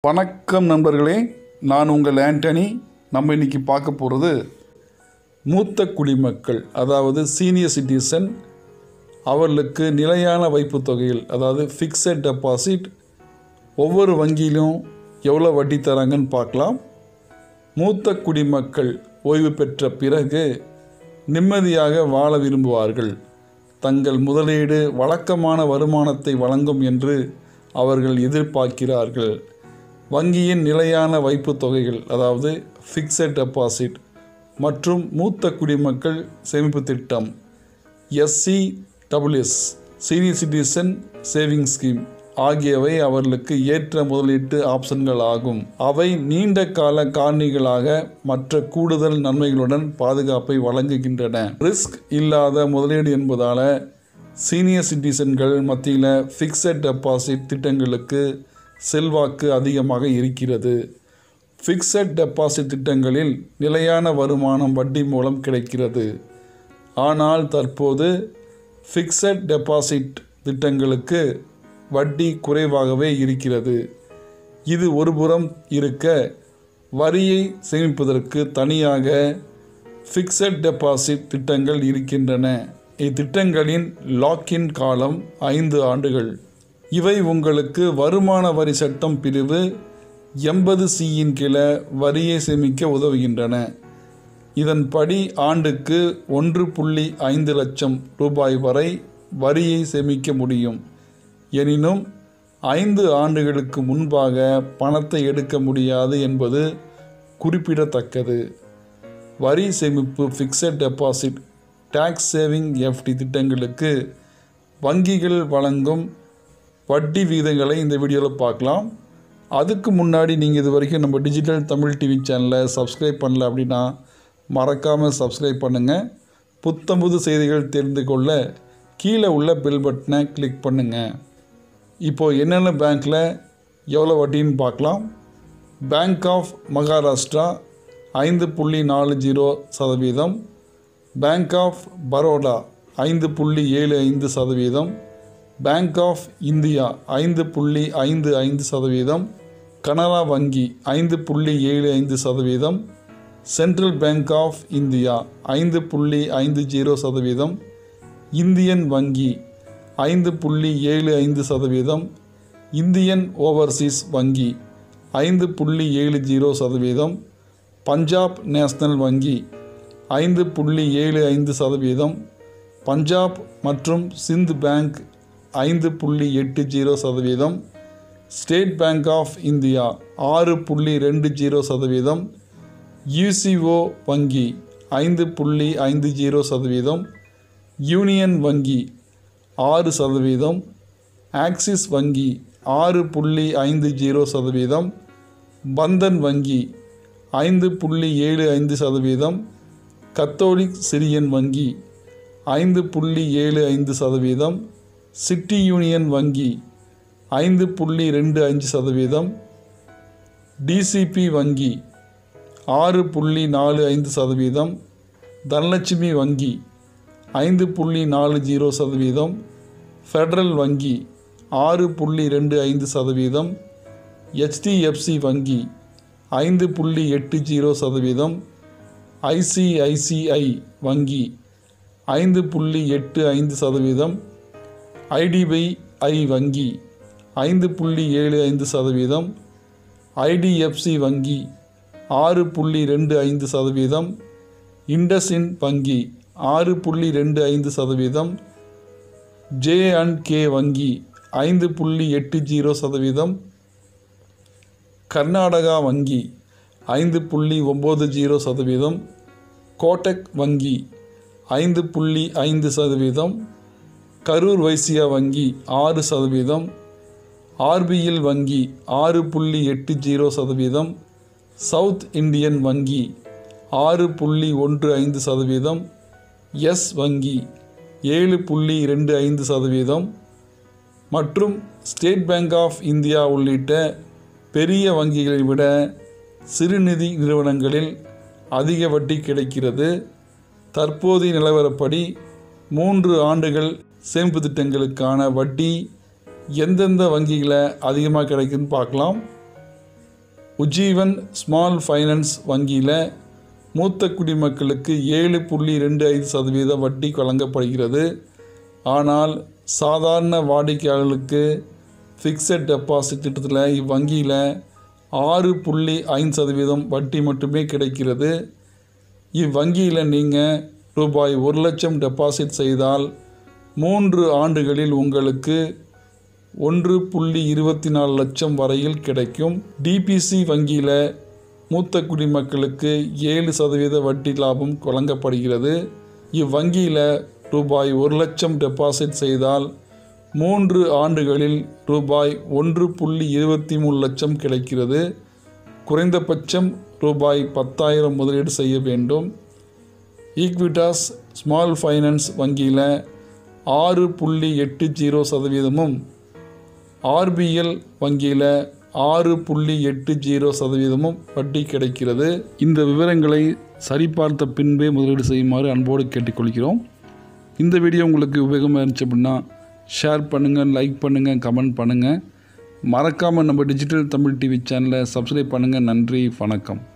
வணக்கம் நண்பர்களே நான் உங்கள் ஆண்டனி நம்ம இன்னைக்கு பார்க்க போகிறது மூத்த குடிமக்கள் அதாவது சீனியர் சிட்டிசன் அவர்களுக்கு நிலையான வைப்புத் தொகையில் அதாவது ஃபிக்ஸட் டெபாசிட் ஒவ்வொரு வங்கியிலும் எவ்வளோ வட்டி தராங்கன்னு பார்க்கலாம் மூத்த குடிமக்கள் ஓய்வு பெற்ற பிறகு நிம்மதியாக வாழ விரும்புவார்கள் தங்கள் முதலீடு வழக்கமான வருமானத்தை வழங்கும் என்று அவர்கள் எதிர்பார்க்கிறார்கள் வங்கியின் நிலையான வைப்புத் தொகைகள் அதாவது ஃபிக்ஸட் டெபாசிட் மற்றும் மூத்த குடிமக்கள் சேமிப்பு திட்டம் SC WS senior citizen saving scheme ஆகியவை அவர்களுக்கு ஏற்ற முதலீட்டு ஆப்ஷன்கள் ஆகும் அவை நீண்ட கால காரணிகளாக மற்ற கூடுதல் நன்மைகளுடன் பாதுகாப்பை வழங்குகின்றன ரிஸ்க் இல்லாத முதலீடு என்பதால் சீனியர் சிட்டிசன்கள் மத்தியில் ஃபிக்ஸட் டெபாசிட் திட்டங்களுக்கு செல்வாக்கு அதிகமாக இருக்கிறது ஃபிக்ஸட் டெபாசிட் திட்டங்களில் நிலையான வருமானம் வட்டி மூலம் கிடைக்கிறது ஆனால் தற்போது ஃபிக்ஸட் டெபாசிட் திட்டங்களுக்கு வட்டி குறைவாகவே இருக்கிறது இது ஒருபுறம் இருக்க வரியை சேமிப்பதற்கு தனியாக ஃபிக்ஸட் டெபாசிட் திட்டங்கள் இருக்கின்றன இத்திட்டங்களின் லாக்இன் காலம் ஐந்து ஆண்டுகள் இவை உங்களுக்கு வருமான வரி சட்டம் பிரிவு எண்பது சியின் கீழே வரியை சேமிக்க உதவுகின்றன இதன்படி ஆண்டுக்கு ஒன்று புள்ளி ஐந்து லட்சம் ரூபாய் வரை வரியை சேமிக்க முடியும் எனினும் ஐந்து ஆண்டுகளுக்கு முன்பாக பணத்தை எடுக்க முடியாது என்பது குறிப்பிடத்தக்கது வரி சேமிப்பு fixed deposit tax saving FD திட்டங்களுக்கு வங்கிகள் வழங்கும் வட்டி விகிதங்களை இந்த வீடியோவில் பார்க்கலாம் அதுக்கு முன்னாடி நீங்கள் இது வரைக்கும் நம்ம டிஜிட்டல் தமிழ் டிவி சேனலை சப்ஸ்கிரைப் பண்ணல அப்படின்னா மறக்காமல் சப்ஸ்கிரைப் பண்ணுங்கள் புத்தம்புது செய்திகள் தெரிந்து கொள்ள கீழே உள்ள பெல் பட்டனை கிளிக் பண்ணுங்கள் இப்போது என்னென்ன பேங்க்கில் எவ்வளோ வட்டின்னு பார்க்கலாம் பேங்க் ஆஃப் மகாராஷ்டிரா ஐந்து புள்ளி நாலு ஜீரோ சதவீதம் பேங்க் ஆஃப் பரோடா ஐந்து புள்ளி ஏழு ஐந்து சதவீதம் பேங்க் ஆஃப் இந்தியா ஐந்து புள்ளி ஐந்து ஐந்து சதவீதம் கனரா வங்கி ஐந்து புள்ளி ஏழு ஐந்து சதவீதம் சென்ட்ரல் பேங்க் ஆஃப் இந்தியா ஐந்து புள்ளி ஐந்து ஜீரோ சதவீதம் இந்தியன் வங்கி ஐந்து புள்ளி ஏழு ஐந்து சதவீதம் இந்தியன் ஓவர்சீஸ் வங்கி ஐந்து புள்ளி ஏழு ஜீரோ சதவீதம் பஞ்சாப் நேஷனல் வங்கி ஐந்து புள்ளி ஏழு ஐந்து சதவீதம் பஞ்சாப் மற்றும் சிந்து பேங்க் ஐந்து புள்ளி எட்டு ஜீரோ சதவீதம் ஸ்டேட் பேங்க் ஆஃப் இந்தியா ஆறு புள்ளி ரெண்டு ஜீரோ சதவீதம் யூசிஓ வங்கி ஐந்து புள்ளி ஐந்து ஜீரோ சதவீதம் யூனியன் வங்கி ஆறு சதவீதம் ஆக்சிஸ் வங்கி ஆறு புள்ளி ஐந்து ஜீரோ சதவீதம் பந்தன் வங்கி ஐந்து புள்ளி ஏழு ஐந்து சதவீதம் கத்தோலிக் சிரியன் வங்கி ஐந்து புள்ளி ஏழு ஐந்து சதவீதம் சிட்டி யூனியன் வங்கி ஐந்து புள்ளி ரெண்டு அஞ்சு சதவீதம் டிசிபி வங்கி ஆறு புள்ளி நாலு ஐந்து சதவீதம் தனலட்சுமி வங்கி ஐந்து புள்ளி நாலு ஜீரோ சதவீதம் ஃபெடரல் வங்கி ஆறு புள்ளி ரெண்டு ஐந்து சதவீதம் ஹெச்டிஎஃப்சி வங்கி ஐந்து புள்ளி எட்டு ஜீரோ சதவீதம் ஐசிஐசிஐ வங்கி ஐந்து புள்ளி எட்டு ஐந்து சதவீதம் ஐடிபிஐ வங்கி ஐந்து புள்ளி ஏழு ஐந்து சதவீதம் ஐடிஎஃப்சி வங்கி ஆறு புள்ளி ரெண்டு ஐந்து சதவீதம் இண்டஸ்இன் வங்கி ஆறு புள்ளி ரெண்டு ஐந்து சதவீதம் ஜே அண்ட் கே வங்கி ஐந்து புள்ளி எட்டு ஜீரோ சதவீதம் கர்நாடகா வங்கி ஐந்து புள்ளி ஒம்பது ஜீரோ சதவீதம் கோட்டக் வங்கி ஐந்து புள்ளி ஐந்து சதவீதம் கரூர் வைசியா வங்கி ஆறு சதவீதம் ஆர்பிஎல் வங்கி ஆறு புள்ளி எட்டு ஜீரோ சதவீதம் சவுத் இந்தியன் வங்கி ஆறு புள்ளி ஒன்று ஐந்து சதவீதம் எஸ் வங்கி ஏழு புள்ளி ரெண்டு ஐந்து சதவீதம் மற்றும் ஸ்டேட் பேங்க் ஆஃப் இந்தியா உள்ளிட்ட பெரிய வங்கிகளை விட சிறுநிதி நிறுவனங்களில் அதிக வட்டி கிடைக்கிறது தற்போதைய நிலவரப்படி மூன்று ஆண்டுகள் சேமிப்பு திட்டங்களுக்கான வட்டி எந்தெந்த வங்கியில் அதிகமாக கிடைக்குதுன்னு பார்க்கலாம் உஜ்ஜீவன் ஸ்மால் ஃபைனான்ஸ் வங்கியில் மூத்த குடிமக்களுக்கு ஏழு புள்ளி ரெண்டு ஐந்து சதவீதம் வட்டி வழங்கப்படுகிறது ஆனால் சாதாரண வாடிக்கையாளர்களுக்கு ஃபிக்ஸட் டெபாசிட் திட்டத்தில் இவ்வங்கியில் ஆறு புள்ளி ஐந்து சதவீதம் வட்டி மட்டுமே கிடைக்கிறது இவ்வங்கியில் நீங்கள் ரூபாய் ஒரு லட்சம் டெபாசிட் செய்தால் மூன்று ஆண்டுகளில் உங்களுக்கு ஒன்று புள்ளி இருபத்தி நாலு லட்சம் வரையில் கிடைக்கும் டிபிசி வங்கியில் மூத்த குடிமக்களுக்கு ஏழு சதவீத வட்டி லாபம் வழங்கப்படுகிறது இவ்வங்கியில் ரூபாய் ஒரு லட்சம் டெபாசிட் செய்தால் மூன்று ஆண்டுகளில் ரூபாய் ஒன்று புள்ளி இருபத்தி மூணு லட்சம் கிடைக்கிறது குறைந்தபட்சம் ரூபாய் பத்தாயிரம் முதலீடு செய்ய வேண்டும் ஈக்விட்டாஸ் ஸ்மால் ஃபைனான்ஸ் வங்கியில் ஆறு புள்ளி எட்டு ஜீரோ சதவீதமும் ஆர்பிஎல் வங்கியில் ஆறு புள்ளி எட்டு ஜீரோ சதவீதமும் வட்டி கிடைக்கிறது இந்த விவரங்களை சரிபார்த்த பின்பே முதலீடு செய்யுமாறு அன்போடு கேட்டுக்கொள்கிறோம் இந்த வீடியோ உங்களுக்கு உபயோகமாக இருந்துச்சு அப்படின்னா ஷேர் பண்ணுங்கள் லைக் பண்ணுங்கள் கமெண்ட் பண்ணுங்கள் மறக்காமல் நம்ம டிஜிட்டல் தமிழ் டிவி சேனலை சப்ஸ்கிரைப் பண்ணுங்கள் நன்றி வணக்கம்